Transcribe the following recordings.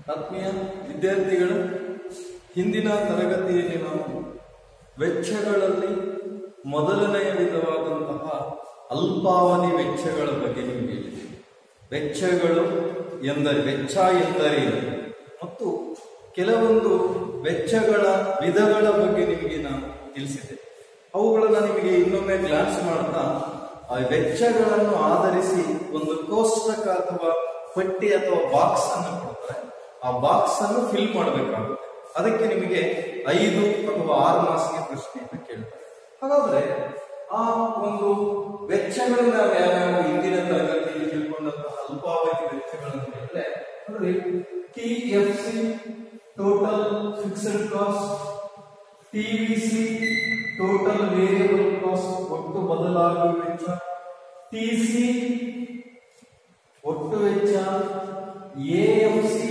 ಆತ್ಮೀಯ ವಿದ್ಯಾರ್ಥಿಗಳು ಹಿಂದಿನ ತರಗತಿಯಲ್ಲಿ ನಾವು ವೆಚ್ಚಗಳಲ್ಲಿ ಮೊದಲನೆಯ ವಿಧವಾದಂತಹ ಅಲ್ಪಾವಧಿ ವೆಚ್ಚಗಳ ಬಗ್ಗೆ ನಿಮಗೆ ಹೇಳಿದೆ ವೆಚ್ಚಗಳು ಎಂದರೆ ವೆಚ್ಚ ಎಂದರೇನು ಮತ್ತು ಕೆಲವೊಂದು ವೆಚ್ಚಗಳ ವಿಧಗಳ ಬಗ್ಗೆ ನಿಮಗೆ ನಾನು ತಿಳಿಸಿದೆ ಅವುಗಳನ್ನು ನಿಮಗೆ ಇನ್ನೊಮ್ಮೆ ಗ್ಲಾನ್ಸ್ ಮಾಡ್ತಾ ಆ ವೆಚ್ಚಗಳನ್ನು ಆಧರಿಸಿ ಒಂದು ಕೋಷ್ಟಕ ಅಥವಾ ಪಟ್ಟಿ ಅಥವಾ ಬಾಕ್ಸ್ ಅನ್ನು ಕೊಡ್ತಾರೆ ಆ ಬಾಕ್ಸ್ ಅನ್ನು ಫಿಲ್ ಮಾಡಬೇಕಾಗುತ್ತೆ ಅದಕ್ಕೆ ನಿಮಗೆ ಐದು ಅಥವಾ ಆರು ಮಾಸಿಗೆ ಪ್ರಶ್ನೆಯನ್ನು ಕೇಳ್ತಾರೆ ಹಾಗಾದ್ರೆ ಆ ಒಂದು ವೆಚ್ಚಗಳನ್ನ ನಾವು ಯಾವ್ಯಾವ ಹಿಂದಿನ ತರಗತಿಯಲ್ಲಿ ತಿಳ್ಕೊಂಡಂತಹ ಅಲ್ಪಾವಧಿ ವೆಚ್ಚಗಳನ್ನು ಹೇಳಿದ್ರೆ ನೋಡಿ T F C total fixed cost TVC total variable cost ಒಟ್ಟು ಬದಲಾಗುವ ವೆಚ್ಚ ಟಿಸಿ ಒಟ್ಟು ವೆಚ್ಚ ಎಎಫ್ಸಿ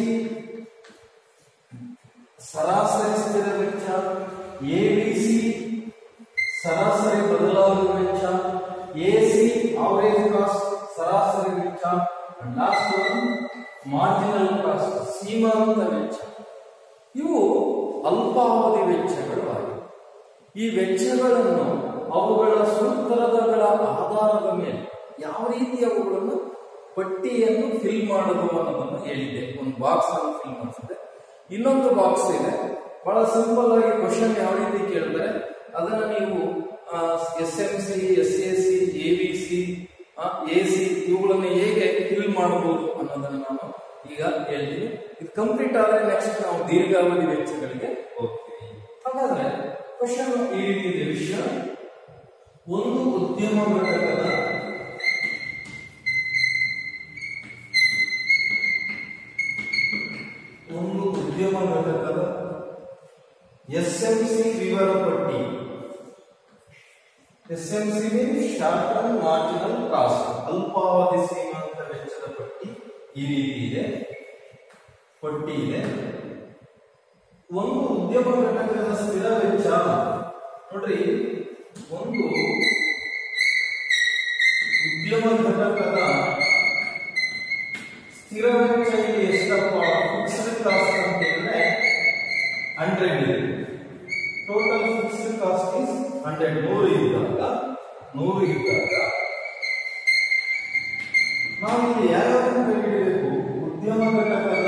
ಸರಾಸರಿ ಸ್ಥಿರ ವೆಚ್ಚ ಎಡಿಸಿ ಸರಾಸರಿ ಬದಲಾಗುವ ವೆಚ್ಚ ಎಸಿ ಅವರೇಜ್ ಕಾಸ್ಟ್ ಸರಾಸರಿ ವೆಚ್ಚ ಲಾಸ್ಟ್ ಒನ್ ಮಾರ್ಜಿನಲ್ ಕಾಸ್ಟ್ ಸೀಮಾಂತ ವೆಚ್ಚ ಇವು ಅಲ್ಪಾವಧಿ ವೆಚ್ಚಗಳು ಆಗಿವೆ ಈ ವೆಚ್ಚಗಳನ್ನು ಅವುಗಳ ಸೂತ್ರದಗಳ ಆಧಾರದ ಮೇಲೆ ಯಾವ ರೀತಿ ಅವುಗಳನ್ನು ಪಟ್ಟಿಯನ್ನು ಫಿಲ್ ಮಾಡೋದು ಅನ್ನೋದನ್ನು ಹೇಳಿದ್ದೆ ಒಂದು ಬಾಕ್ಸ್ ಅನ್ನು ಫಿಲ್ ಮಾಡಿಸಿದೆ ಇನ್ನೊಂದು ಬಾಕ್ಸ್ ಇದೆ ಬಹಳ ಸಿಂಪಲ್ ಆಗಿ ಕ್ವಶನ್ ಯಾವ ರೀತಿ ಕೇಳಿದ್ರೆ ಅದನ್ನ ನೀವು S M C S A C A B C A C ಇವುಗಳನ್ನು ಹೇಗೆ ಫಿಲ್ ಮಾಡಬಹುದು ಅನ್ನೋದನ್ನ ನಾನು ಈಗ ಹೇಳ್ತೀನಿ ಇದು ಕಂಪ್ಲೀಟ್ ಆದ್ರೆ ನೆಕ್ಸ್ಟ್ ನಾವು ದೀರ್ಘಾವಧಿ ವೆಚ್ಚಗಳಿಗೆ ಹೋಗ್ತೀವಿ ಹಾಗಾದ್ರೆ ಕ್ವಶನ್ ಈ ರೀತಿ ಇದೆ ವಿಷಯ ಒಂದು ಉದ್ಯಮ ಘಟಕದ ಒಂದು ಉದ್ಯಮ ಘಟಕದ ಎಸ್ ಎಂ ಸಿ ವಿವರ ಪಟ್ಟಿ S M C short term marginal cost ಅಲ್ಪಾವಧಿ ಸೀಮಾಂತ ವೆಚ್ಚದ ಪಟ್ಟಿ ಈ ರೀತಿ ಇದೆ ಪಟ್ಟಿ ಇದೆ ಒಂದು ಉದ್ಯಮ ಘಟಕದ ಸ್ಥಿರ ವೆಚ್ಚ ನೋಡ್ರಿ ಒಂದು ಉದ್ಯಮ ಘಟಕದ ಸ್ಥಿರ ವೆಚ್ಚ ಇಲ್ಲಿ ಎಷ್ಟಪ್ಪ ಫಿಕ್ಸ್ಡ್ ಕಾಸ್ಟ್ ಅಂತ ಹೇಳಿದ್ರೆ ಹಂಡ್ರೆಡ್ ಇದೆ total fixed cost is hundred ನೂರು ಇದ್ದಾಗ ನೂರು ಇದ್ದಾಗ ನಾವು ಇಲ್ಲಿ ಯಾವ್ಯಾವ ಕಂಡುಹಿಡಿಯಬೇಕು ಉದ್ಯಮ ಘಟಕದ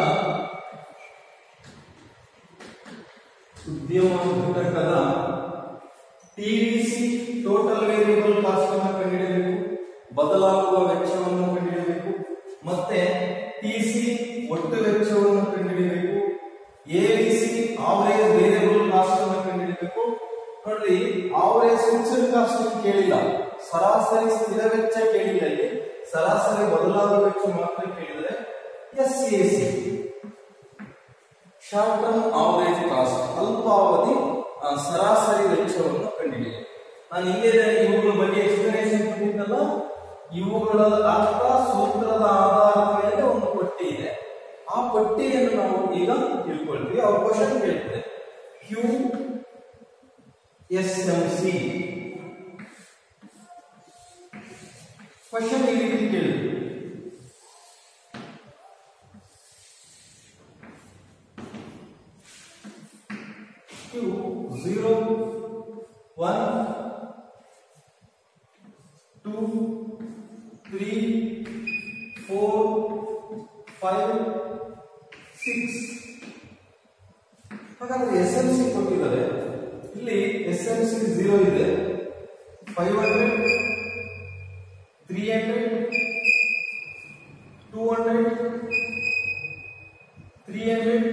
ಉದ್ಯಮ ಘಟಕದ ಟಿವಿಸಿ ಟೋಟಲ್ ವೇರಿಯಬಲ್ ಕಾಸ್ಟ್ ಅನ್ನು ಕಂಡುಹಿಡಿಯಬೇಕು ಬದಲಾಗುವ ವೆಚ್ಚವನ್ನು ಕಂಡುಹಿಡಿಯಬೇಕು ಮತ್ತೆ ಟಿಸಿ ಒಟ್ಟು ವೆಚ್ಚವನ್ನು ಕಂಡುಹಿಡಿಯಬೇಕು ಎಬಿಸಿ ಆವರೇಜ್ ವೇರಿಯಬಲ್ ಕಾಸ್ಟ್ ಅನ್ನು ಕಂಡುಹಿಡಿಯಬೇಕು ನೋಡ್ರಿ ಆವರೇಜ್ ಫಿಕ್ಸ್ಡ್ ಕಾಸ್ಟ್ ಕೇಳಿಲ್ಲ ಸರಾಸರಿ ಸ್ಥಿರ ವೆಚ್ಚ ಕೇಳಿಲ್ಲ ಇಲ್ಲಿ ಸರಾಸರಿ ಬದಲಾಗುವ ವೆಚ್ಚ ಮಾತ್ರ ಕೇಳಿದರೆ S A C short term average cost ಅಲ್ಪಾವಧಿ ಆ, ಸರಾಸರಿ ವೆಚ್ಚವನ್ನು ಕಂಡುಹಿಡಿಯಿರಿ ನಾನು ಹಿಂದೆ ಇವುಗಳ ಬಗ್ಗೆ ಎಕ್ಸ್ಪ್ಲನೇಷನ್ ಕೊಟ್ಟಿದ್ದಲ್ಲ ಇವುಗಳ ಅರ್ಥ ಸೂತ್ರದ ಆಧಾರದ ಮೇಲೆ ಒಂದು ಪಟ್ಟಿ ಇದೆ ಆ ಪಟ್ಟಿಯನ್ನು ನಾವು ಈಗ ತಿಳ್ಕೊಳ್ತೀವಿ ಅವ್ರ ಕ್ವಶನ್ ಕೇಳ್ತದೆ Q S M C question ಈ ರೀತಿ ಕೇಳಿದ್ರು two, zero, one, two, three, four, five, six. ಹಾಗಾದ್ರೆ ಎಸ್ ಎಂ ಸಿ ಕೊಟ್ಟಿದ್ದಾರೆ ಇಲ್ಲಿ ಎಸ್ ಎಂ ಸಿ ಝೀರೋ ಇದೆ five hundred three hundred two hundred three hundred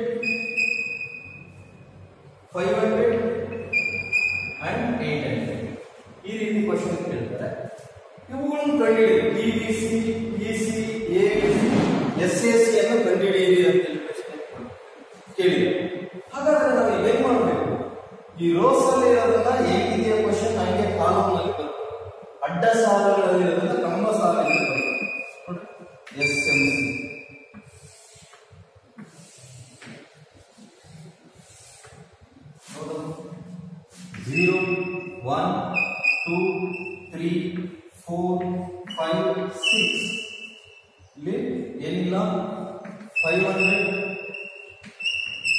five hundred and eight hundred ಈ ರೀತಿ question ಕೇಳ್ತಾರೆ ಇವುಗಳನ್ನು ಕಂಡುಹಿಡಿ T B C E C A S A C ಅನ್ನು ಕಂಡುಹಿಡಿಯಿರಿ ಅಂತ ಹೇಳಿ ಪ್ರಶ್ನೆ ಕೇಳಿದೆ ಹಾಗಾದ್ರೆ ನಾವು ಏನ್ ಮಾಡಬೇಕು ಈ ರೋಸ್ ಅಲ್ಲಿ ಇರೋದನ್ನ ಹೇಗಿದೆಯಾ ಕ್ವಶನ್ ಹಂಗೆ ಕಾಲಮ್ ನಲ್ಲಿ ಬರ್ತದೆ ಅಡ್ಡ ಸಾಲುಗಳಲ್ಲಿ ಇರೋದನ್ನ ಕಂಬ ಸಾಲಿನಲ್ಲಿ ಬರ್ತದೆ S M C zero, one, two, three, four, five, six. ಇಲ್ಲಿ ಏನಿಲ್ಲ five hundred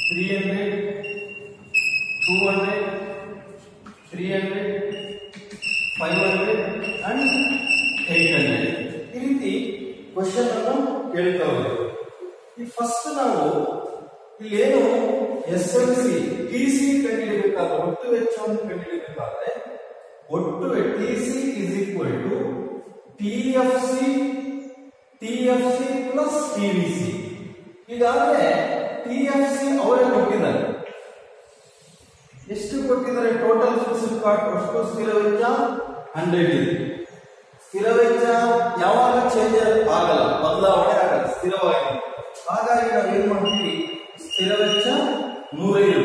three hundred two hundred three hundred five hundred and eight hundred ಈ ರೀತಿ ಕ್ವಶನ್ ಅನ್ನು ಕೇಳ್ತಾ ಹೋಗ್ಬೇಕು ಈ ಫಸ್ಟ್ ನಾವು ಇಲ್ಲೇನು S L C T C ಕಂಡುಹಿಡಿಯಬೇಕಾದ್ರೆ ಒಟ್ಟು ವೆಚ್ಚವನ್ನು ಕಂಡುಹಿಡಿಯಬೇಕಾದ್ರೆ ಒಟ್ಟು T C is equal to T F C T F C plus T V C ಈಗಾಗಲೇ ಟಿ ಎಫ್ ಸಿ ಅವರೇ ಕೊಟ್ಟಿದ್ದಾರೆ ಎಷ್ಟು ಕೊಟ್ಟಿದ್ದಾರೆ ಟೋಟಲ್ ಫಿಕ್ಸ್ಡ್ ಕಾಸ್ಟ್ ಅಷ್ಟು ಸ್ಥಿರ ವೆಚ್ಚ ಹಂಡ್ರೆಡ್ ಇದೆ ಸ್ಥಿರ ವೆಚ್ಚ ಯಾವಾಗ ಚೇಂಜ್ ಆಗಲ್ಲ ಬದಲಾವಣೆ ಆಗಲ್ಲ ಸ್ಥಿರವಾಗಿ ಹಾಗಾಗಿ ನಾವು ಏನ್ ಮಾಡ್ತೀವಿ ಸ್ಥಿರ ವೆಚ್ಚ ನೂರೈದು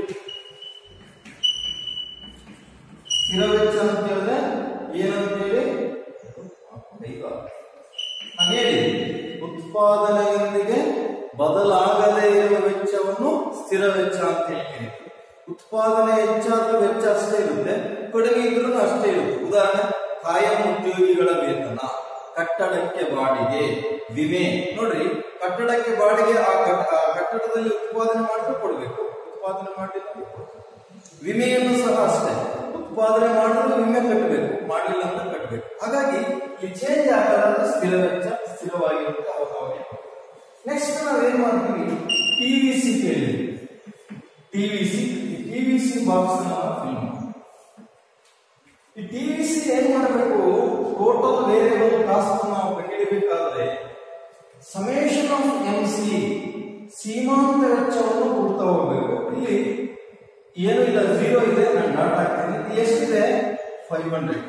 ಸ್ಥಿರ ವೆಚ್ಚ ಅಂತ ಹೇಳಿದ್ರೆ ಏನಂತ ಹೇಳಿ ಈಗ ನಾನು ಹೇಳಿ ಉತ್ಪಾದನೆಯೊಂದಿಗೆ ಬದಲಾಗದೇ ಇರುವ ವೆಚ್ಚವನ್ನು ಸ್ಥಿರ ವೆಚ್ಚ ಅಂತ ಹೇಳ್ತೀನಿ ಉತ್ಪಾದನೆ ಹೆಚ್ಚಾದ್ರೂ ವೆಚ್ಚ ಅಷ್ಟೇ ಇರುತ್ತೆ ಕಡಿಮೆ ಇದ್ರೂ ಅಷ್ಟೇ ಇರುತ್ತೆ ಉದಾಹರಣೆ ಕಾಯಂ ಉದ್ಯೋಗಿಗಳ ವೇತನ ಕಟ್ಟಡಕ್ಕೆ ಬಾಡಿಗೆ ವಿಮೆ ನೋಡ್ರಿ ಕಟ್ಟಡಕ್ಕೆ ಬಾಡಿಗೆ ಆ ಕಟ್- ಆ ಕಟ್ಟಡದಲ್ಲಿ ಉತ್ಪಾದನೆ ಮಾಡಿದ್ರೆ ಕೊಡಬೇಕು ಉತ್ಪಾದನೆ ಮಾಡಲಿಲ್ಲ ಅಂದ್ರೆ ಕೊಡ್ಬೇಕು. ವಿಮೆಯನ್ನು ಸಹ ಅಷ್ಟೇ ಉತ್ಪಾದನೆ ಮಾಡಿದ್ರೆ ವಿಮೆ ಕಟ್ಟಬೇಕು ಮಾಡಲಿಲ್ಲ ಅಂತ ಕಟ್ಟಬೇಕು ಹಾಗಾಗಿ ಈ ಚೇಂಜ್ ಆಗಲ್ಲ ಸ್ಥಿರ ವೆಚ್ಚ ಸ್ಥಿರವಾಗಿರುತ್ತೆ ಅವಾಗ ನೆಕ್ಸ್ಟ್ ನಾವೇನ್ ಮಾಡ್ತೀವಿ ಟಿವಿ ಸಿ ಕೇಳಿದ್ವಿ TV C TV C box fill ಈ ಟಿವಿ ಸಿ ಏನ್ ಮಾಡಬೇಕು ಟೋಟಲ್ ವೇರಿಯಬಲ್ ಕಾಸ್ಟ್ ನಾವು ಕಂಡುಹಿಡಿಯಬೇಕಾದ್ರೆ ಸಮೇಷನ್ ಆಫ್ ಎಂ ಸಿ ಸೀಮಾಂತ ವೆಚ್ಚವನ್ನು ಕೊಡ್ತಾ ಹೋಗ್ಬೇಕು ಇಲ್ಲಿ ಏನು ಇಲ್ಲ ಝೀರೋ ಇದೆ ನಾನು ಡಾಟ್ ಹಾಕ್ತೀನಿ ಇದು ಎಷ್ಟಿದೆ five hundred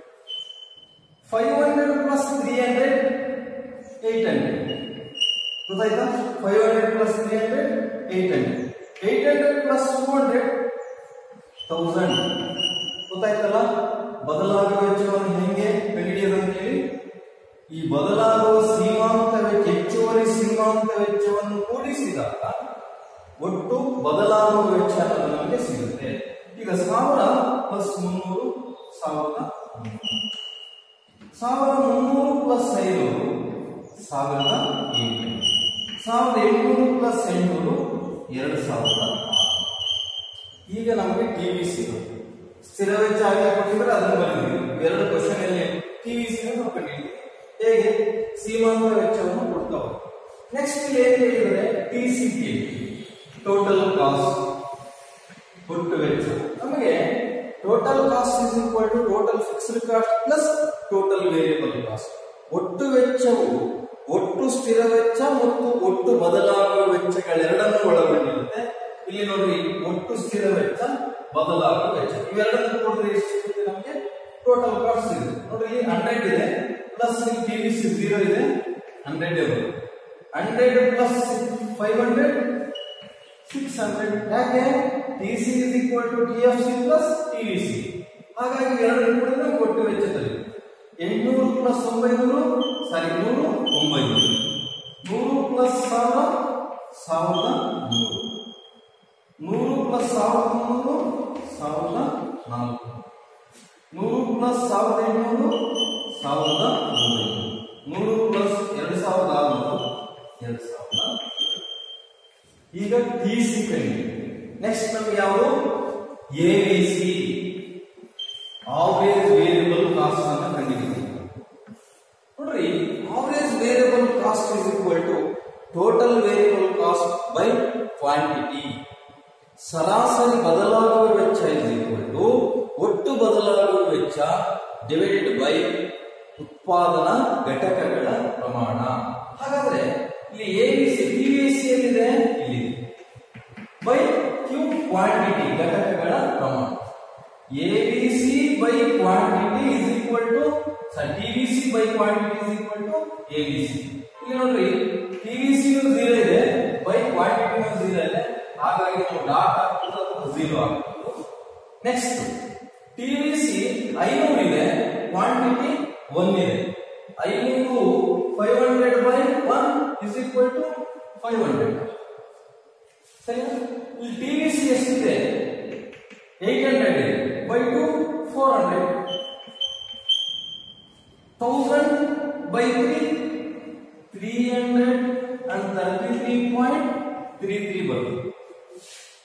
five hundred plus three hundred eight hundred ಗೊತ್ತಾಯ್ತಾ five hundred plus three hundred eight hundred eight hundred plus two hundred thousand ಗೊತ್ತಾಯ್ತಲ್ಲ ಬದಲಾಗುವ ವೆಚ್ಚವನ್ನು ಹೆಂಗೆ ಕಂಡುಹಿಡಿಯೋದು ಅಂತ ಹೇಳಿ ಈ ಬದಲಾಗುವ ಸೀಮಾಂತ ವೆಚ್ಚ ಹೆಚ್ಚುವರಿ ಸೀಮಾಂತ ವೆಚ್ಚವನ್ನು ಕೂಡಿಸಿದಾಗ ಒಟ್ಟು ಬದಲಾಗುವ ವೆಚ್ಚ ಅನ್ನೋದು ನಮಗೆ ಸಿಗುತ್ತೆ ಈಗ ಸಾವಿರ ಪ್ಲಸ್ ಮುನ್ನೂರು ಸಾವಿರದ ಮುನ್ನೂರು. ಸಾವಿರದ ಮುನ್ನೂರು ಪ್ಲಸ್ ಐನೂರು ಸಾವಿರದ ಎಂಟುನೂರು ಸಾವಿರದ ಎಂಟುನೂರು ಪ್ಲಸ್ ಎಂಟುನೂರು ಎರಡು ಸಾವಿರದ ಆರುನೂರು. ಈಗ ನಮಗೆ ಟಿವಿ ಸಿಗುತ್ತೆ ಸ್ಥಿರ ವೆಚ್ಚ ಆಗಿ ಕೊಟ್ಟಿದ್ರೆ ಅದನ್ನು ಬರೆದಿದ್ದೀವಿ ಎರಡು ಕ್ವಶನ್ ಅಲ್ಲಿ ಟಿವಿ ಸಿ ನಾವು ಕಂಡಿದ್ದೀವಿ ಹೇಗೆ ಸೀಮಾಂತ ವೆಚ್ಚವನ್ನು ಕೊಡ್ತಾ ನೆಕ್ಸ್ಟ್ ಏನ್ ಹೇಳಿದ್ರೆ T C P total cost ಒಟ್ಟು ವೆಚ್ಚ ನಮಗೆ total cost is equal to total fixed cost plus total variable cost ಒಟ್ಟು ವೆಚ್ಚವು ಒಟ್ಟು ಸ್ಥಿರ ವೆಚ್ಚ ಮತ್ತು ಒಟ್ಟು ಬದಲಾಗುವ ವೆಚ್ಚಗಳೆರಡನ್ನು ಒಳಗೊಂಡಿರುತ್ತೆ ಇಲ್ಲಿ ನೋಡ್ರಿ ಒಟ್ಟು ಸ್ಥಿರ ವೆಚ್ಚ ಬದಲಾಗುವ ವೆಚ್ಚ ಇವೆರಡನ್ನು ನೋಡಿದ್ರೆ ಎಷ್ಟು ಸಿಗುತ್ತೆ ನಮಗೆ ಟೋಟಲ್ ಕಾಸ್ಟ್ ಸಿಗುತ್ತೆ ನೋಡ್ರಿ ಇಲ್ಲಿ ಹಂಡ್ರೆಡ್ ಇದೆ plus T V C zero ಇದೆ ಹಂಡ್ರೆಡ್ ಬರುತ್ತೆ hundred plus five hundred six hundred ಯಾಕೆ T C is equal to T F C plus T V C ಹಾಗಾಗಿ ಎರಡು ಕೂಡಿದ್ರೆ ಒಟ್ಟು ವೆಚ್ಚದಲ್ಲಿ ಎಂಟುನೂರು ಪ್ಲಸ್ ಒಂಬೈನೂರು ಸಾರಿ ನೂರು ಒಂಬೈನೂರು ನೂರು ಪ್ಲಸ್ ಸಾವಿರ ಸಾವಿರದ ನೂರು ನೂರು ಪ್ಲಸ್ ಸಾವಿರದ ಮುನ್ನೂರು ಸಾವಿರದ ನಾಲ್ಕು ನೂರು ಪ್ಲಸ್ ಸಾವಿರದ ಎಂಟುನೂರು ಸಾವಿರದ ಒಂಬೈನೂರು ನೂರು ಪ್ಲಸ್ ಎರಡು ಸಾವಿರದ ಆರುನೂರು ಎರಡು ಸಾವಿರದ ಈಗ ಟಿ ಸಿ ಕಂಡು ನೆಕ್ಸ್ಟ್ ನಮ್ಗೆ ಯಾವುದು A B C average variable cost ಅನ್ನ ಕಂಡುಹಿಡಿತೀವಿ ನೋಡ್ರಿ average variable cost is equal to total variable cost by quantity ಸರಾಸರಿ ಬದಲಾಗುವ ವೆಚ್ಚ ಇಸ್ ಈಕ್ವಲ್ ಟು ಒಟ್ಟು ಬದಲಾಗುವ ವೆಚ್ಚ ಡಿವೈಡೆಡ್ ಬೈ ಉತ್ಪಾದನಾ ಘಟಕಗಳ ಪ್ರಮಾಣ ಹಾಗಾದ್ರೆ ಇಲ್ಲಿ A B C T V C ಎಲ್ಲಿದೆ ಇಲ್ಲಿ ಬೈ ಕ್ಯೂ ಕ್ವಾಂಟಿಟಿ ಘಟಕಗಳ ಪ್ರಮಾಣ A B C by quantity is equal to T V C by quantity is equal to A B C ಇಲ್ಲಿ ನೋಡ್ರಿ ಟಿ ವಿ ಸಿ ಝೀರೋ ಇದೆ by quantity zero ಇದೆ ಹಾಗಾಗಿ ನಾವು ಡಾಟ್ ಹಾಕಿದ್ರೆ ಝೀರೋ ಆಗ್ತದೆ ನೆಕ್ಸ್ಟ್ ಟಿ ವಿ ಸಿ ಐನೂರು ಇದೆ ಕ್ವಾಂಟಿಟಿ ಒನ್ ಇದೆ ಐನೂರು five hundred by one is equal to five hundred ಸರಿ ಇಲ್ಲಿ ಟಿ ವಿ ಸಿ ಎಷ್ಟಿದೆ ಏಟ್ ಹಂಡ್ರೆಡ್ ಇದೆ by two four hundred thousand by three three hundred and thirty three point three three ಬರುತ್ತೆ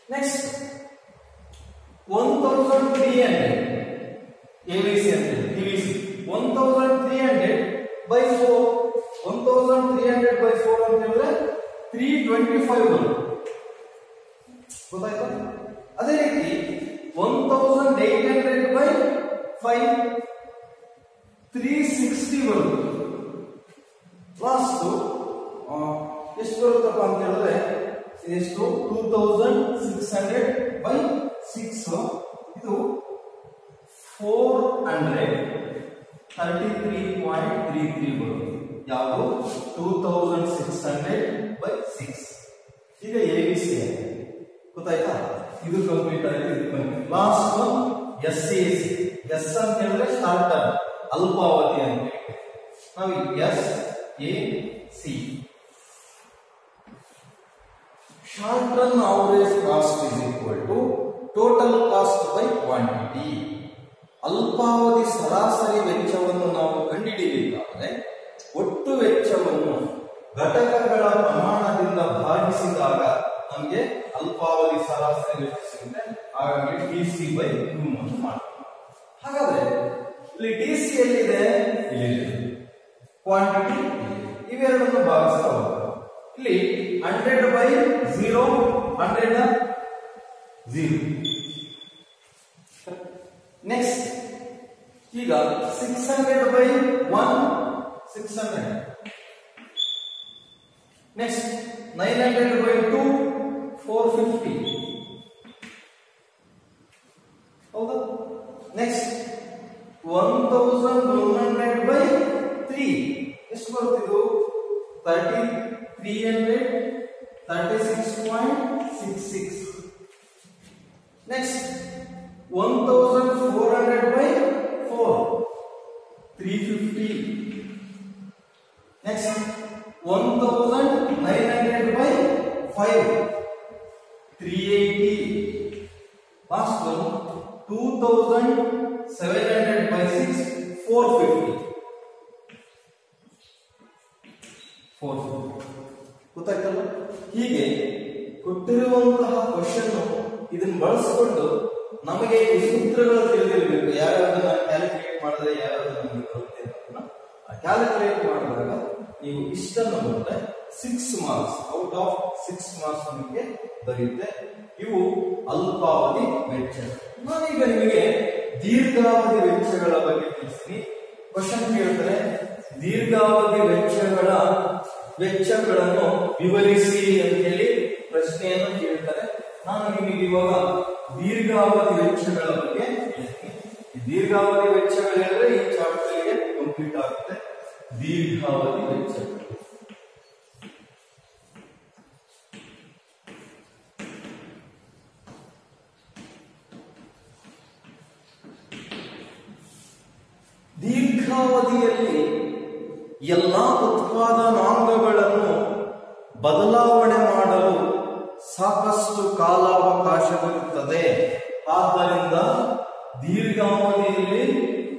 next one thousand three hundred ABC ಅಂತ TVC one thousand three hundred by four one thousand three hundred by four ಅಂತ ಹೇಳಿದ್ರೆ three twenty five ಬರುತ್ತೆ ಗೊತ್ತಾಯ್ತಾ ಅದೇ ರೀತಿ one thousand eight hundred by five three sixty ಬರುತ್ತೆ last ಎಷ್ಟು ಬರುತ್ತಪ್ಪ ಅಂತ ಹೇಳಿದ್ರೆ ಎಷ್ಟು two thousand six hundred by six ಇದು four hundred thirty three point three three ಬರುತ್ತೆ ಯಾವುದು two thousand six hundred by six ಈಗ ಎ ಬಿ ಸಿ ಗೊತ್ತಾಯ್ತಾ ಇದು ಕಂಪ್ಲೀಟ್ ಆಯ್ತು ಇದು complete last one S C S S ಅಂತ ಹೇಳಿದ್ರೆ ಶಾರ್ಟ್ ಟರ್ಮ್ ಅಲ್ಪಾವಧಿ ಅಂತ ಹೇಳಿ ನಾವು S A C short run average cost is equal to total cost by quantity ಅಲ್ಪಾವಧಿ ಸರಾಸರಿ ವೆಚ್ಚವನ್ನು ನಾವು ಕಂಡುಹಿಡಿಯಬೇಕಾದರೆ ಒಟ್ಟು ವೆಚ್ಚವನ್ನು ಘಟಕಗಳ ಪ್ರಮಾಣದಿಂದ ಭಾಗಿಸಿದಾಗ ನಮಗೆ ಅಲ್ಪಾವಧಿ ಸರಾಸರಿ ವೆಚ್ಚ ಸಿಗುತ್ತೆ ಹಾಗಾಗಿ ಡಿ ಸಿ ಬೈ ಟೂ ಅನ್ನು ಮಾಡ್ತೀವಿ ಹಾಗಾದ್ರೆ ಇಲ್ಲಿ ಡಿ ಸಿ ಎಲ್ಲಿದೆ ಇಲ್ಲಿದೆ ಕ್ವಾಂಟಿಟಿ ಇವೆರಡನ್ನು ಭಾಗಿಸ್ತಾ ಹೋಗ್ತಾರೆ ಇಲ್ಲಿ hundred by zero hundred zero next ಈಗ six hundred by one six hundred next nine hundred by two four fifty ಹೌದಾ next one thousand one hundred by three ಎಷ್ಟು ಬರುತ್ತಿದ್ದು thirty three hundred thirty six point six six next one thousand four hundred by four three fifty next one thousand nine hundred by five three eighty last one two thousand seven hundred by six four fifty four ಗೊತ್ತಾಯ್ತಲ್ಲ ಹೀಗೆ ಕೊಟ್ಟಿರುವಂತಹ question ಇದನ್ನ ಬಳಸಿಕೊಂಡು ನಮಗೆ ಈ ಸೂತ್ರಗಳು ತಿಳಿದಿರಬೇಕು ಯಾವ್ಯಾವುದನ್ನ calculate ಮಾಡಿದ್ರೆ ಯಾವ್ಯಾವ್ದು ನಮಗೆ ಬರುತ್ತೆ ಅನ್ನೋದನ್ನ ಕ್ಯಾಲ್ಕುಲೇಟ್ ಮಾಡಿದಾಗ ನೀವು ಇಷ್ಟನ್ನು ಬಂದ್ರೆ six marks out of six marks ನಮಗೆ ಬರುತ್ತೆ ಇವು ಅಲ್ಪಾವಧಿ ವೆಚ್ಚ ನಾನೀಗ ನಿಮಗೆ ದೀರ್ಘಾವಧಿ ವೆಚ್ಚಗಳ ಬಗ್ಗೆ ತಿಳಿಸ್ತೀನಿ ಕ್ವಶನ್ ಕೇಳ್ತಾರೆ ದೀರ್ಘಾವಧಿ ವೆಚ್ಚಗಳ ವೆಚ್ಚಗಳನ್ನು ವಿವರಿಸಿ ಅಂತ ಹೇಳಿ ಪ್ರಶ್ನೆಯನ್ನು ಕೇಳ್ತಾರೆ ನಾನು ನಿಮಗೆ ಇವಾಗ ದೀರ್ಘಾವಧಿ ವೆಚ್ಚಗಳ ಬಗ್ಗೆ ಹೇಳ್ತೀನಿ ಈ ದೀರ್ಘಾವಧಿ ವೆಚ್ಚಗಳು ಹೇಳಿದ್ರೆ ಈ ಚಾಪ್ಟರ್ಗೆ ಕಂಪ್ಲೀಟ್ ಆಗುತ್ತೆ ದೀರ್ಘಾವಧಿ ವೆಚ್ಚಗಳು ದೀರ್ಘಾವಧಿಯಲ್ಲಿ ಎಲ್ಲಾ ಉತ್ಪಾದನಾಂಗಗಳನ್ನು ಬದಲಾವಣೆ ಮಾಡಲು ಸಾಕಷ್ಟು ಕಾಲಾವಕಾಶವಿರುತ್ತದೆ ಆದ್ದರಿಂದ ದೀರ್ಘಾವಧಿಯಲ್ಲಿ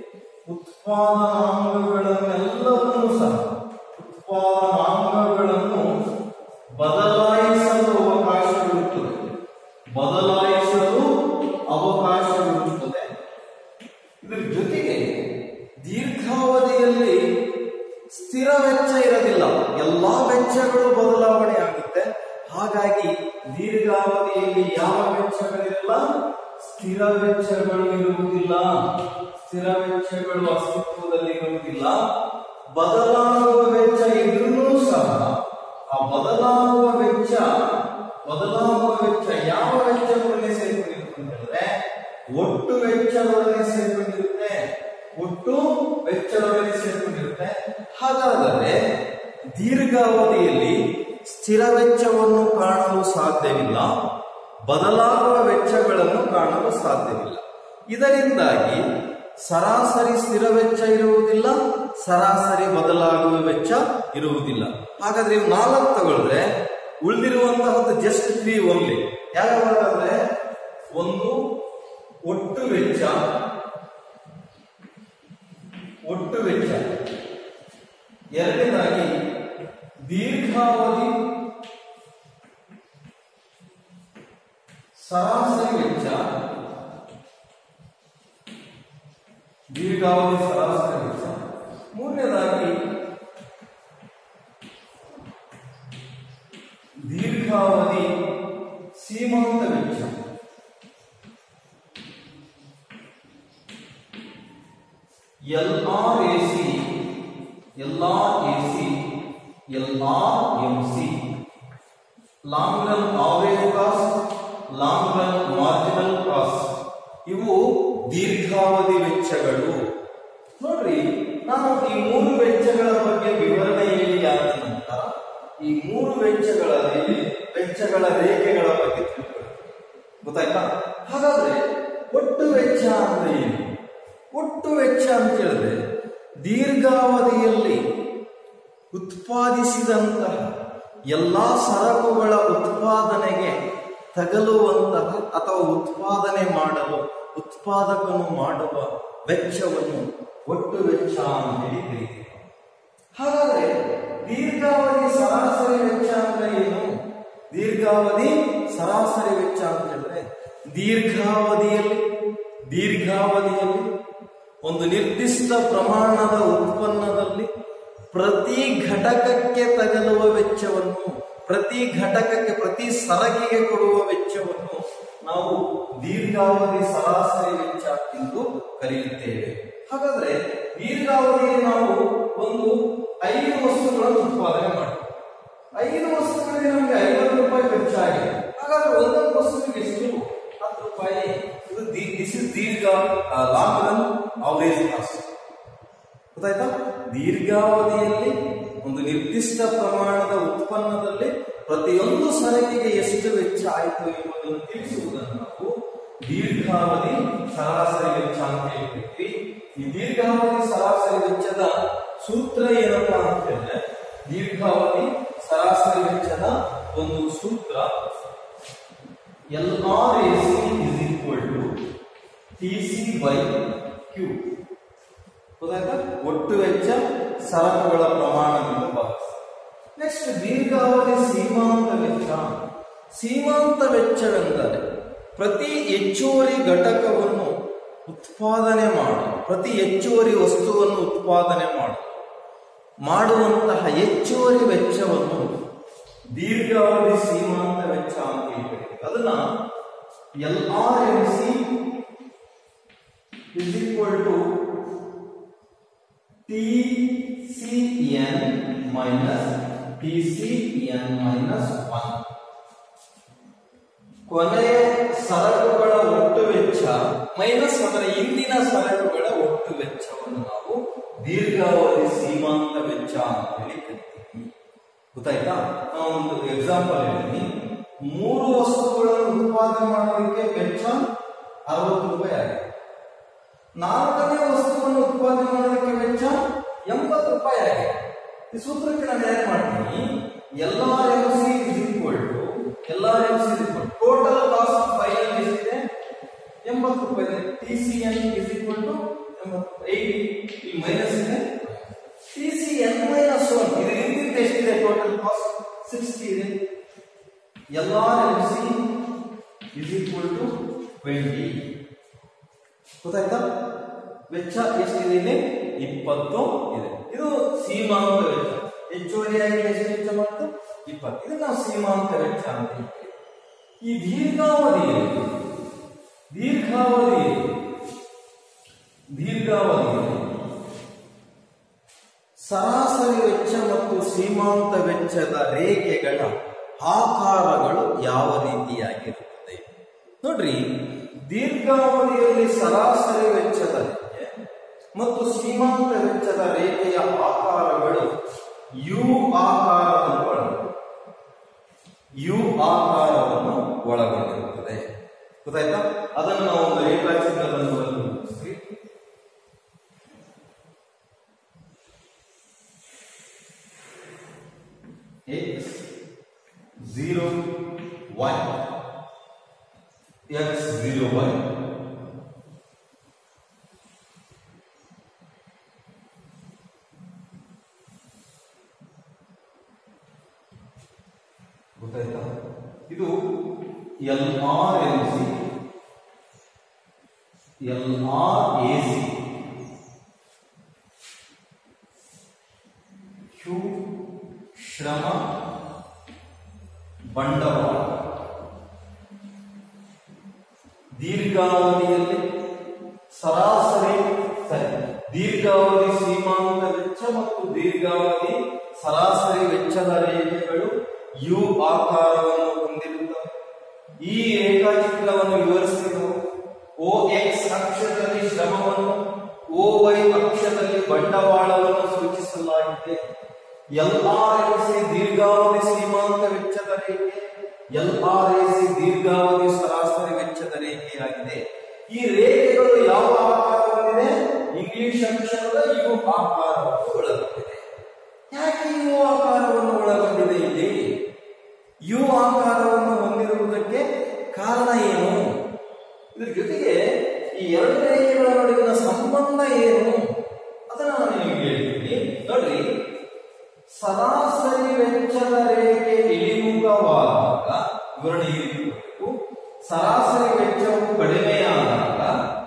ಉತ್ಪಾದನಾಂಗಗಳನ್ನೆಲ್ಲವನ್ನೂ ಸಹ ಉತ್ಪಾದನಾಂಗಗಳನ್ನು ಬದಲಾಯಿಸಲು ಅವಕಾಶವಿರುತ್ತದೆ ಬದಲಾಯಿಸಲು ಅವಕಾಶವಿರುತ್ತದೆ ಇದರ ಜೊತೆಗೆ ದೀರ್ಘಾವಧಿಯಲ್ಲಿ ಸ್ಥಿರ ವೆಚ್ಚ ಇರೋದಿಲ್ಲ ಎಲ್ಲಾ ವೆಚ್ಚಗಳು ಬದಲಾವಣೆ ಆಗುತ್ತೆ ಹಾಗಾಗಿ ದೀರ್ಘಾವಧಿಯಲ್ಲಿ ಯಾವ ವೆಚ್ಚಗಳಿರಲ್ಲ ಸ್ಥಿರ ವೆಚ್ಚಗಳು ಇರುವುದಿಲ್ಲ ಸ್ಥಿರ ವೆಚ್ಚಗಳು ಅಸ್ತಿತ್ವದಲ್ಲಿ ಇರುವುದಿಲ್ಲ ಬದಲಾಗುವ ವೆಚ್ಚ ಇದ್ರೂ ಸಹ ಆ ಬದಲಾಗುವ ವೆಚ್ಚ ಬದಲಾಗುವ ವೆಚ್ಚ ಯಾವ ವೆಚ್ಚಗಳನ್ನೇ ಸೇರಿಕೊಂಡಿರುತ್ತೆ ಅಂತ ಹೇಳಿದ್ರೆ ಒಟ್ಟು ವೆಚ್ಚದೊಡನೆ ಸೇರಿಕೊಂಡಿರುತ್ತೆ ಒಟ್ಟು ವೆಚ್ಚದೊಡನೆ ಸೇರಿಕೊಂಡಿರುತ್ತೆ ಹಾಗಾದರೆ ದೀರ್ಘಾವಧಿಯಲ್ಲಿ ಸ್ಥಿರ ವೆಚ್ಚವನ್ನು ಕಾಣಲು ಸಾಧ್ಯವಿಲ್ಲ ಬದಲಾಗುವ ವೆಚ್ಚಗಳನ್ನು ಕಾಣಲು ಸಾಧ್ಯವಿಲ್ಲ ಇದರಿಂದಾಗಿ ಸರಾಸರಿ ಸ್ಥಿರ ವೆಚ್ಚ ಇರುವುದಿಲ್ಲ ಸರಾಸರಿ ಬದಲಾಗುವ ವೆಚ್ಚ ಇರುವುದಿಲ್ಲ ಹಾಗಾದ್ರೆ ಇವು ನಾಲ್ಕು ತಗೊಳಿದ್ರೆ ಉಳಿದಿರುವಂತಹದ್ದು ಜಸ್ಟ್ ತ್ರೀ ಓನ್ಲಿ ಯಾವ್ಯಾವಂದ್ರೆ ಒಂದು ಒಟ್ಟು ವೆಚ್ಚ ಒಟ್ಟು ವೆಚ್ಚ ಎರಡನೇದಾಗಿ ದೀರ್ಘಾವಧಿ ಸರಾಸರಿ ವೆಚ್ಚ ದೀರ್ಘಾವಧಿ ಸರಾಸರಿ ವೆಚ್ಚ ಮೂರನೇದಾಗಿ ದೀರ್ಘಾವಧಿ ಸೀಮಾಂತ ವೆಚ್ಚ L R A C L R A C L R M C long run average cost long run marginal cost ಇವು ದೀರ್ಘಾವಧಿ ವೆಚ್ಚಗಳು ನೋಡ್ರಿ ನಾನು ಈ ಮೂರು ವೆಚ್ಚಗಳ ಬಗ್ಗೆ ವಿವರಣೆ ಹೇಳಿ ಆದ ನಂತರ ಈ ಮೂರು ವೆಚ್ಚಗಳ ರೇ- ವೆಚ್ಚಗಳ ರೇಖೆಗಳ ಬಗ್ಗೆ ತಿಳ್ಕೊಳ್ಳಿ ಗೊತ್ತಾಯ್ತಾ ಹಾಗಾದ್ರೆ ಒಟ್ಟು ವೆಚ್ಚ ಅಂದ್ರೆ ಏನು ಒಟ್ಟು ವೆಚ್ಚ ಅಂತ ಹೇಳಿದ್ರೆ ದೀರ್ಘಾವಧಿಯಲ್ಲಿ ಉತ್ಪಾದಿಸಿದಂತಹ ಎಲ್ಲಾ ಸರಕುಗಳ ಉತ್ಪಾದನೆಗೆ ತಗಲುವಂತಹ ಅಥವಾ ಉತ್ಪಾದನೆ ಮಾಡಲು ಉತ್ಪಾದಕನು ಮಾಡುವ ವೆಚ್ಚವನ್ನು ಒಟ್ಟು ವೆಚ್ಚ ಅಂತ ಹೇಳಿ ಕರೀತೀವಿ ಹಾಗಾದ್ರೆ ದೀರ್ಘಾವಧಿ ಸರಾಸರಿ ವೆಚ್ಚ ಅಂದ್ರೆ ಏನು ದೀರ್ಘಾವಧಿ ಸರಾಸರಿ ವೆಚ್ಚ ಅಂತ ಹೇಳಿದ್ರೆ ದೀರ್ಘಾವಧಿಯಲ್ಲಿ ದೀರ್ಘಾವಧಿಯಲ್ಲಿ ಒಂದು ನಿರ್ದಿಷ್ಟ ಪ್ರಮಾಣದ ಉತ್ಪನ್ನದಲ್ಲಿ ಪ್ರತಿ ಘಟಕಕ್ಕೆ ತಗಲುವ ವೆಚ್ಚವನ್ನು ಪ್ರತಿ ಘಟಕಕ್ಕೆ ಪ್ರತಿ ಸರಕಿಗೆ ಕೊಡುವ ವೆಚ್ಚವನ್ನು ನಾವು ದೀರ್ಘಾವಧಿ ಸರಾಸರಿ ವೆಚ್ಚ ಎಂದು ಕರೆಯುತ್ತೇವೆ ಹಾಗಾದ್ರೆ ದೀರ್ಘಾವಧಿಯಲ್ಲಿ ನಾವು ಒಂದು ಐದು ವಸ್ತುಗಳನ್ನು ಉತ್ಪಾದನೆ ಮಾಡ್ತೀವಿ ಐದು ವಸ್ತುಗಳಿಗೆ ನಮಗೆ ಐವತ್ತು ರೂಪಾಯಿ ವೆಚ್ಚ ಆಗಿದೆ ಹಾಗಾದ್ರೆ ಒಂದೊಂದು ವಸ್ತುವಿಗೆ ಎಷ್ಟು ಹತ್ತು ರೂಪಾಯಿ ಇದು ದಿಸ್ ಇಸ್ ದೀರ್ಘ ಲಾಂಗ್ ರನ್ ಅವರೇಜ್ ಕಾಸ್ಟ್ ಗೊತ್ತಾಯ್ತಾ ದೀರ್ಘಾವಧಿಯಲ್ಲಿ ಒಂದು ನಿರ್ದಿಷ್ಟ ಪ್ರಮಾಣದ ಉತ್ಪನ್ನದಲ್ಲಿ ಪ್ರತಿಯೊಂದು ಸರಕಿಗೆ ಎಷ್ಟು ವೆಚ್ಚ ಆಯಿತು ಎಂಬುದನ್ನು ತಿಳಿಸುವುದನ್ನು ನಾವು ದೀರ್ಘಾವಧಿ ಸರಾಸರಿ ವೆಚ್ಚ ಅಂತ ಹೇಳ್ತೀವಿ ಈ ದೀರ್ಘಾವಧಿ ಸರಾಸರಿ ವೆಚ್ಚದ ಸೂತ್ರ ಏನಪ್ಪಾ ಅಂತ ಹೇಳಿದ್ರೆ ದೀರ್ಘಾವಧಿ ಸರಾಸರಿ ವೆಚ್ಚದ ಒಂದು ಸೂತ್ರ L R A C is equal to T C by Q ಗೊತ್ತಾಯ್ತಾ ಒಟ್ಟು ವೆಚ್ಚ ಸರಕುಗಳ ಪ್ರಮಾಣದಿಂದ ಭಾಗಿಸಿ ನೆಕ್ಸ್ಟ್ ದೀರ್ಘಾವಧಿ ಸೀಮಾಂತ ವೆಚ್ಚ ಸೀಮಾಂತ ವೆಚ್ಚವೆಂದರೆ ಪ್ರತಿ ಹೆಚ್ಚುವರಿ ಘಟಕವನ್ನು ಉತ್ಪಾದನೆ ಮಾಡು ಪ್ರತಿ ಹೆಚ್ಚುವರಿ ವಸ್ತುವನ್ನು ಉತ್ಪಾದನೆ ಮಾಡು ಮಾಡುವಂತಹ ಹೆಚ್ಚುವರಿ ವೆಚ್ಚವನ್ನು ದೀರ್ಘಾವಧಿ ಸೀಮಾಂತ ವೆಚ್ಚ ಅಂತ ಹೇಳ್ತೀವಿ ಅದನ್ನ L R M C is equal to TCN minus TCN minus 1 ಕೊನೆಯ ಸರಕುಗಳ ಒಟ್ಟು ವೆಚ್ಚ ಮೈನಸ್ ಅದರ ಇಂದಿನ ಸರಕುಗಳ ಒಟ್ಟು ವೆಚ್ಚವನ್ನು ನಾವು ದೀರ್ಘಾವಧಿ ಸೀಮಾಂತ ವೆಚ್ಚ ಅಂತ ಹೇಳಿ ಕರಿತೀವಿ ಗೊತ್ತಾಯ್ತಾ ನಾವು ಒಂದು ಎಕ್ಸಾಂಪಲ್ ಹೇಳ್ತೀನಿ ಮೂರು ವಸ್ತುಗಳನ್ನು ಉತ್ಪಾದನೆ ಮಾಡೋದಕ್ಕೆ ವೆಚ್ಚ ಅರವತ್ತು ರೂಪಾಯಿ ಆಗಿದೆ ನಾಲ್ಕನೇ ವಸ್ತುವನ್ನು ಉತ್ಪಾದನೆ ಮಾಡೋದಕ್ಕೆ ವೆಚ್ಚ ಎಂಬತ್ತು ರೂಪಾಯಿ ಆಗಿದೆ ಈ ಸೂತ್ರಕ್ಕೆ ನಾನು ಏನ್ ಮಾಡ್ತೀನಿ L M C is equal to L M C is equal total cost final ಎಷ್ಟಿದೆ ಎಂಬತ್ತು ರೂಪಾಯಿ ಇದೆ T C N is equal to ಎಂಬತ್ತು ಏಯ್ಟಿ ಇಲ್ಲಿ ಮೈನಸ್ ಇದೆ T C N minus one ಇದು ಹಿಂದಿದ್ದು ಎಷ್ಟಿದೆ ಟೋಟಲ್ ಕಾಸ್ಟ್ ಸಿಕ್ಸ್ಟಿ ಇದೆ L M C is equal to twenty ಗೊತ್ತಾಯ್ತಾ ವೆಚ್ಚ ಎಷ್ಟಿದೆ ಇಲ್ಲಿ ಇಪ್ಪತ್ತು ಇದೆ ಇದು ಸೀಮಾಂತ ವೆಚ್ಚ ಹೆಚ್ಚುವರಿಯಾಗಿ ಎಷ್ಟು ವೆಚ್ಚ ಮಾಡ್ತು ಇಪ್ಪತ್ತು ಇದು ನಾವು ಸೀಮಾಂತ ವೆಚ್ಚ ಅಂತ ಹೇಳ್ತೀವಿ ಈ ದೀರ್ಘಾವಧಿಯಲ್ಲಿ ದೀರ್ಘಾವಧಿಯಲ್ಲಿ ದೀರ್ಘಾವಧಿಯಲ್ಲಿ ಸರಾಸರಿ ವೆಚ್ಚ ಮತ್ತು ಸೀಮಾಂತ ವೆಚ್ಚದ ರೇಖೆಗಳ ಆಕಾರಗಳು ಯಾವ ರೀತಿಯಾಗಿರುತ್ತದೆ ನೋಡ್ರಿ ದೀರ್ಘಾವಧಿಯಲ್ಲಿ ಸರಾಸರಿ ವೆಚ್ಚದ ರೇಖೆ ಮತ್ತು ಸೀಮಾಂತ ವೆಚ್ಚದ ರೇಖೆಯ ಆಕಾರಗಳು ಯು ಆಕಾರವನ್ನು ಒಳಗೊಂಡಿದೆ ಯು ಆಕಾರವನ್ನು ಒಳಗೊಂಡಿರುತ್ತದೆ ಗೊತ್ತಾಯ್ತಾ ಅದನ್ನು ನಾವು ಒಂದು ರೇಖಾಚಿತ್ರವನ್ನು ಬರೆದು ಮುಗಿಸ್ತೀವಿ x zero y x zero y ಗೊತ್ತಾಯ್ತಾ ಇದು L R L C L R A C Q ಶ್ರಮ ಬಂಡವಾಳ ದೀರ್ಘಾವಧಿಯಲ್ಲಿ ಸರಾಸರಿ ಸರಿ ದೀರ್ಘಾವಧಿ ಸೀಮಾಂತ ವೆಚ್ಚ ಮತ್ತು ದೀರ್ಘಾವಧಿ ಸರಾಸರಿ ವೆಚ್ಚದ ರೇಖೆಗಳು ಯು ಆಕಾರವನ್ನು ಹೊಂದಿರುತ್ತವೆ ಈ ರೇಖಾಚಿತ್ರವನ್ನು ವಿವರಿಸಿದವು ಓ ಎಕ್ಸ್ ಅಕ್ಷದಲ್ಲಿ ಶ್ರಮವನ್ನು ಓ ವೈ ಅಕ್ಷದಲ್ಲಿ ಬಂಡವಾಳವನ್ನು ಸೂಚಿಸಲಾಗಿದೆ ಎಲ್ ಆರ್ ಎಲ್ ಸಿ ದೀರ್ಘಾವಧಿ ಸೀಮಾಂತ ವೆಚ್ಚದ ರೇಖೆ ಎಲ್ ಆರ್ ಎ ಸಿ ದೀರ್ಘಾವಧಿ ಸರಾಸರಿ ವೆಚ್ಚದ ರೇಖೆಯಾಗಿದೆ ಈ ರೇಖೆಗಳು ಯಾವ ಆಕಾರ ಹೊಂದಿದೆ ಇಂಗ್ಲಿಷ್ ಅಕ್ಷರದ ಯು ಆಕಾರವನ್ನು ಒಳಗೊಂಡಿದೆ ಯಾಕೆ ಯು ಆಕಾರವನ್ನು ಒಳಗೊಂಡಿದೆ ಇಲ್ಲಿ ಯು ಆಕಾರವನ್ನು ಹೊಂದಿರುವುದಕ್ಕೆ ಕಾರಣ ಏನು ಇದ್ರ ಜೊತೆಗೆ ಈ ಎರಡು ರೇಖೆಗಳ ನಡುವಿನ ಸಂಬಂಧ ಏನು ಅದನ್ನ ನಾನು ನಿಮಗೆ ಹೇಳ್ತೀನಿ ನೋಡ್ರಿ ಸರಾಸರಿ ವೆಚ್ಚದ ರೇಖೆ ಇಳಿಮುಖವಾದಾಗ ವಿವರಣೆ ಇರಬೇಕು ಸರಾಸರಿ ವೆಚ್ಚವು ಕಡಿಮೆಯಾದಾಗ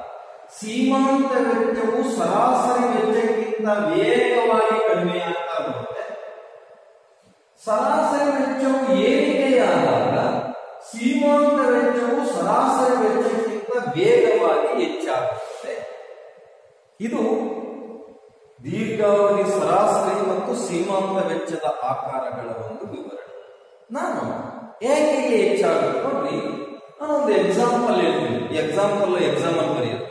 ಸೀಮಾಂತ ವೆಚ್ಚವು ಸರಾಸರಿ ವೆಚ್ಚಕ್ಕಿಂತ ವೇಗವಾಗಿ ಕಡಿಮೆಯಾಗ್ತಾ ಬರುತ್ತೆ ಸರಾಸರಿ ವೆಚ್ಚವು ಏರಿಕೆಯಾದಾಗ ಸೀಮಾಂತ ವೆಚ್ಚವು ಸರಾಸರಿ ವೆಚ್ಚಕ್ಕಿಂತ ವೇಗವಾಗಿ ಹೆಚ್ಚಾಗುತ್ತದೆ ಇದು ದೀರ್ಘಾವಧಿ ಸರಾಸರಿ ಮತ್ತು ಸೀಮಾಂತ ವೆಚ್ಚದ ಆಕಾರಗಳ ಒಂದು ವಿವರಣೆ ನಾನು ಹೇಗೆ ಹೆಚ್ಚಾಗುತ್ತೆ ನೋಡ್ರಿ ನಾನೊಂದು ಎಕ್ಸಾಂಪಲ್ ಹೇಳ್ತೀನಿ ಎಕ್ಸಾಂಪಲ್ ಎಕ್ಸಾಮ್ ಅಲ್ಲಿ ಬರೆಯೋದು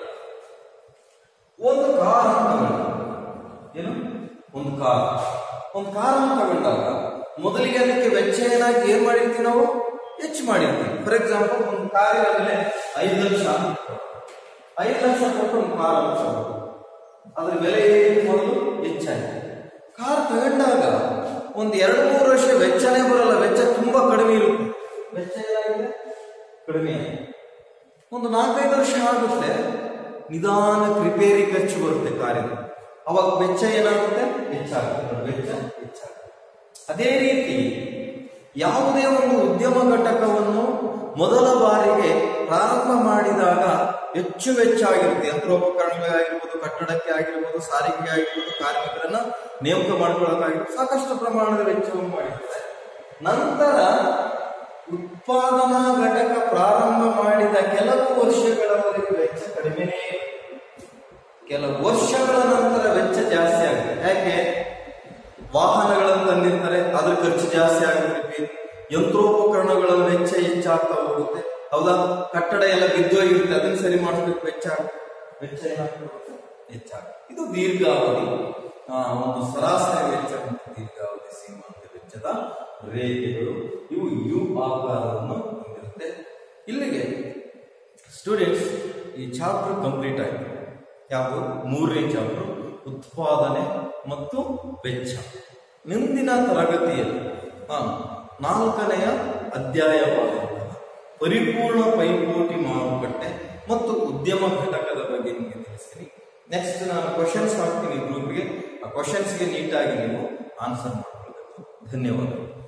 ಒಂದು ಕಾರ್ ಅಂತ ತಗೊಂಡು ಏನು ಒಂದು ಕಾರ್ ಒಂದು ಕಾರ್ ಅಂತ ತಗೊಂಡಾಗ ಮೊದಲಿಗೆ ಅದಕ್ಕೆ ವೆಚ್ಚ ಏನಾಗಿ ಏನ್ ಮಾಡಿರ್ತೀವಿ ನಾವು ಹೆಚ್ಚು ಮಾಡಿರ್ತೀವಿ ಫಾರ್ ಎಕ್ಸಾಂಪಲ್ ಒಂದು ಕಾರಿನ ಬೆಲೆ ಐದು ಲಕ್ಷ ಐದು ಲಕ್ಷ ಕೊಟ್ಟು ಒಂದು ಕಾರ್ ಅಂತ ತಗೊಂಡು ಅದ್ರ ಬೆಲೆ ಏನಿತ್ತು ಮೊದಲು ಹೆಚ್ಚಾಗಿದೆ ಕಾರ್ ತಗೊಂಡಾಗ ಒಂದು ಎರಡು ಮೂರು ವರ್ಷ ವೆಚ್ಚನೇ ಬರಲ್ಲ ವೆಚ್ಚ ತುಂಬಾ ಕಡಿಮೆ ಇರುತ್ತೆ ವೆಚ್ಚ ಏನಾಗಿದೆ ಕಡಿಮೆ ಒಂದು ನಾಲ್ಕೈದು ವರ್ಷ ಆಗುತ್ತೆ ನಿಧಾನಕ್ಕೆ ರಿಪೇರಿ ಖರ್ಚು ಬರುತ್ತೆ ಕಾರಿನ ಅವಾಗ ವೆಚ್ಚ ಏನಾಗುತ್ತೆ ಹೆಚ್ಚಾಗುತ್ತೆ ನೋಡಿ, ವೆಚ್ಚ ಹೆಚ್ಚಾಗುತ್ತೆ ಅದೇ ರೀತಿ ಯಾವುದೇ ಒಂದು ಉದ್ಯಮ ಘಟಕವನ್ನು ಮೊದಲ ಬಾರಿಗೆ ಪ್ರಾರಂಭ ಮಾಡಿದಾಗ ಹೆಚ್ಚು ವೆಚ್ಚ ಆಗಿರುತ್ತೆ ಯಂತ್ರೋಪಕರಣಗಳಾಗಿರ್ಬೋದು ಕಟ್ಟಡಕ್ಕೆ ಆಗಿರ್ಬೋದು ಸಾರಿಗೆ ಆಗಿರ್ಬೋದು ಕಾರ್ಮಿಕರನ್ನ ನೇಮಕ ಮಾಡ್ಕೊಳ್ಳೋಕ್ಕಾಗಿರ್ಬೋದು ಸಾಕಷ್ಟು ಪ್ರಮಾಣದ ವೆಚ್ಚವನ್ನು ಮಾಡಿರ್ತಾರೆ ನಂತರ ಉತ್ಪಾದನಾ ಘಟಕ ಪ್ರಾರಂಭ ಮಾಡಿದ ಕೆಲವು ವರ್ಷಗಳವರೆಗೆ ವೆಚ್ಚ ಕಡಿಮೆನೇ ಇರುತ್ತೆ. ಕೆಲವು ವರ್ಷಗಳ ನಂತರ ವೆಚ್ಚ ಜಾಸ್ತಿ ಆಗುತ್ತೆ ಯಾಕೆ ವಾಹನಗಳನ್ನು ತಂದಿರ್ತಾರೆ ಅದ್ರ ಖರ್ಚು ಜಾಸ್ತಿ ಆಗುತ್ತೆ ಯಂತ್ರೋಪಕರಣಗಳ ವೆಚ್ಚ ಹೆಚ್ಚಾಗ್ತಾ ಹೋಗುತ್ತೆ ಹೌದಾ ಕಟ್ಟಡ ಎಲ್ಲ ಬಿದ್ದೋಗಿರುತ್ತೆ ಅದನ್ನ ಸರಿ ಮಾಡಿಸ್ಬೇಕು ವೆಚ್ಚ ಆಗುತ್ತೆ ವೆಚ್ಚ ಏನಾಗ್ತಾ ಹೋಗುತ್ತೆ ಹೆಚ್ಚಾಗುತ್ತೆ ಇದು ದೀರ್ಘಾವಧಿ ಆ, ಒಂದು ಸರಾಸರಿ ವೆಚ್ಚ ಮತ್ತು ದೀರ್ಘಾವಧಿ ಸೀಮಾಂತ ವೆಚ್ಚದ ರೇಖೆಗಳು ಇವು ಯು ಆಕಾರವನ್ನು ಹೊಂದಿರುತ್ತೆ ಇಲ್ಲಿಗೆ ಸ್ಟೂಡೆಂಟ್ಸ್ ಈ ಚಾಪ್ಟರ್ ಕಂಪ್ಲೀಟ್ ಆಗಿದೆ ಯಾವುದು ಮೂರನೇ ಚಾಪ್ಟರ್ ಉತ್ಪಾದನೆ ಮತ್ತು ವೆಚ್ಚ ಮುಂದಿನ ತರಗತಿಯಲ್ಲಿ ಹಾ, ನಾಲ್ಕನೆಯ ಅಧ್ಯಾಯವಾದಂತಹ ಪರಿಪೂರ್ಣ ಪೈಪೋಟಿ ಮಾರುಕಟ್ಟೆ ಮತ್ತು ಉದ್ಯಮ ಘಟಕದ ಬಗ್ಗೆ ನಿಮಗೆ ತಿಳಿಸ್ತೀನಿ ನೆಕ್ಸ್ಟ್ ನಾನು ಕ್ವಶನ್ಸ್ ಹಾಕ್ತೀನಿ ಗ್ರೂಪ್ಗೆ ಆ ಕ್ವಶನ್ಸ್ಗೆ ನೀಟಾಗಿ ನೀವು ಆನ್ಸರ್ ಮಾಡ್ಕೊಳ್ಬೇಕು ಧನ್ಯವಾದಗಳು